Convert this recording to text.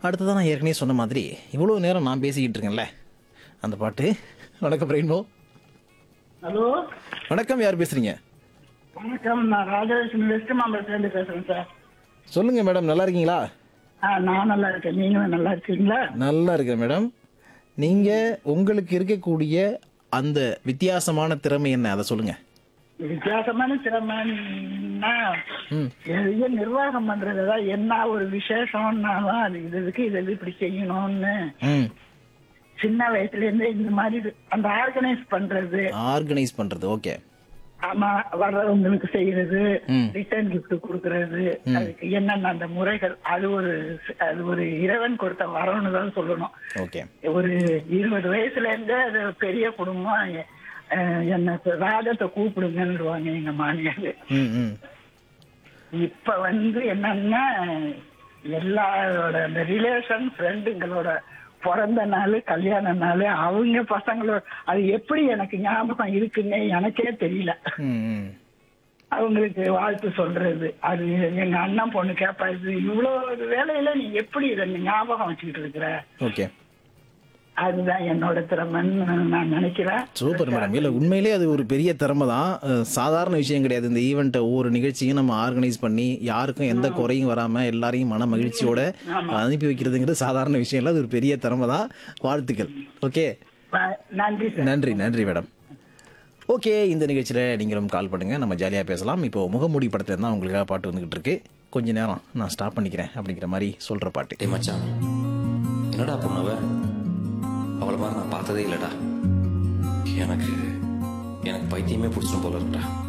அடுத்ததான் நான் ஏற்கனவே சொன்ன மாதிரி இவ்வளோ நேரம் நான் பேசிக்கிட்டு இருக்கேன்ல அந்த பாட்டு வணக்கம் ரெயின்போ ஹலோ வணக்கம் யார் பேசுறீங்க வணக்கம் நான் ராஜலட்சுமி வெஸ்ட் மாம்பலத்துலேருந்து பேசுறேன் சார் சொல்லுங்க மேடம் நல்லா இருக்கீங்களா ஆ நான் நல்லா இருக்கேன் நீங்களும் நல்லா இருக்கீங்களா நல்லா இருக்கேன் மேடம் நீங்க உங்களுக்கு இருக்கக்கூடிய அந்த வித்தியாசமான திறமை என்ன அதை சொல்லுங்க வித்தியாசமான திறமைன்னா ம் எதைய நிர்வாகம் பண்றதுதான் என்ன ஒரு விசேஷம்னாலும் அது இது இதுக்கு இது இது இப்படி செய்யணும்னு ம் சின்ன வயசுல இருந்து இந்த மாதிரி இது- அந்த ஆர்கனைஸ் பண்றது ஆர்கனைஸ் பண்றது ஓகே ஆமா வர்றவங்களுக்கு செய்யறது ம். ரிட்டர்ன் gift கொடுக்கறது அதுக்கு என்னென்ன அந்த முறைகள் அது ஒரு அது ஒரு இறைவன் கொடுத்த வரம்னு தான் சொல்லணும் ஓகே ஒரு இருபது வயசுல இருந்தே அது பெரிய குடும்பம் அஹ், என்ன ராஜத்தை கூப்பிடுங்கன்னுடுவாங்க எங்க மாமியார் ம் ம் இப்ப வந்து என்னன்னா எல்லாரோட அந்த ரிலேஷன் ஃப்ரெண்டுங்களோட பிறந்த நாள் கல்யாண நாள் அவங்க பசங்களோட அது எப்படி எனக்கு ஞாபகம் இருக்குன்னே எனக்கே தெரியல ம் ம் அவங்களுக்கு வாழ்த்து சொல்றது அது எங்க அண்ணன் பொண்ணு கேட்பா இது இவ்வளவு வேலையில நீ எப்படி இதை நீ ஞாபகம் வச்சுக்கிட்டு இருக்கிற ஓகே அதுதான் என்னோட திறமைன்னு நான் நினைக்கிறேன் சூப்பர் மேடம் இல்லை உண்மையிலே அது ஒரு பெரிய திறமை தான் அஹ், சாதாரண விஷயம் கிடையாது இந்த ஈவெண்ட்டை ஒவ்வொரு நிகழ்ச்சியும் நம்ம ஆர்கனைஸ் பண்ணி யாருக்கும் எந்த குறையும் வராமல் எல்லாரையும் மன மகிழ்ச்சியோட அனுப்பி வைக்கிறதுங்கிறது சாதாரண விஷயம் இல்லை அது ஒரு பெரிய திறமை தான் வாழ்த்துக்கள் ஓகே ப- நன்றி சார் நன்றி நன்றி மேடம் ஓகே இந்த நிகழ்ச்சியில் நீங்களும் கால் பண்ணுங்கள் நம்ம ஜாலியாக பேசலாம் இப்போ முகமூடி படத்தில் தான் உங்களுக்காக பாட்டு வந்துக்கிட்டு இருக்கு கொஞ்ச நேரம் நான் ஸ்டாப் பண்ணிக்கிறேன் அப்படிங்கிற மாதிரி சொல்கிற பாட்டு டேய் மச்சான் என்னடா பொண்ணவ அவளை மாதிரி நான் பார்த்ததே இல்லைடா எனக்கு எனக்கு பைத்தியமே பிடிச்சிடும் போல இருக்குடா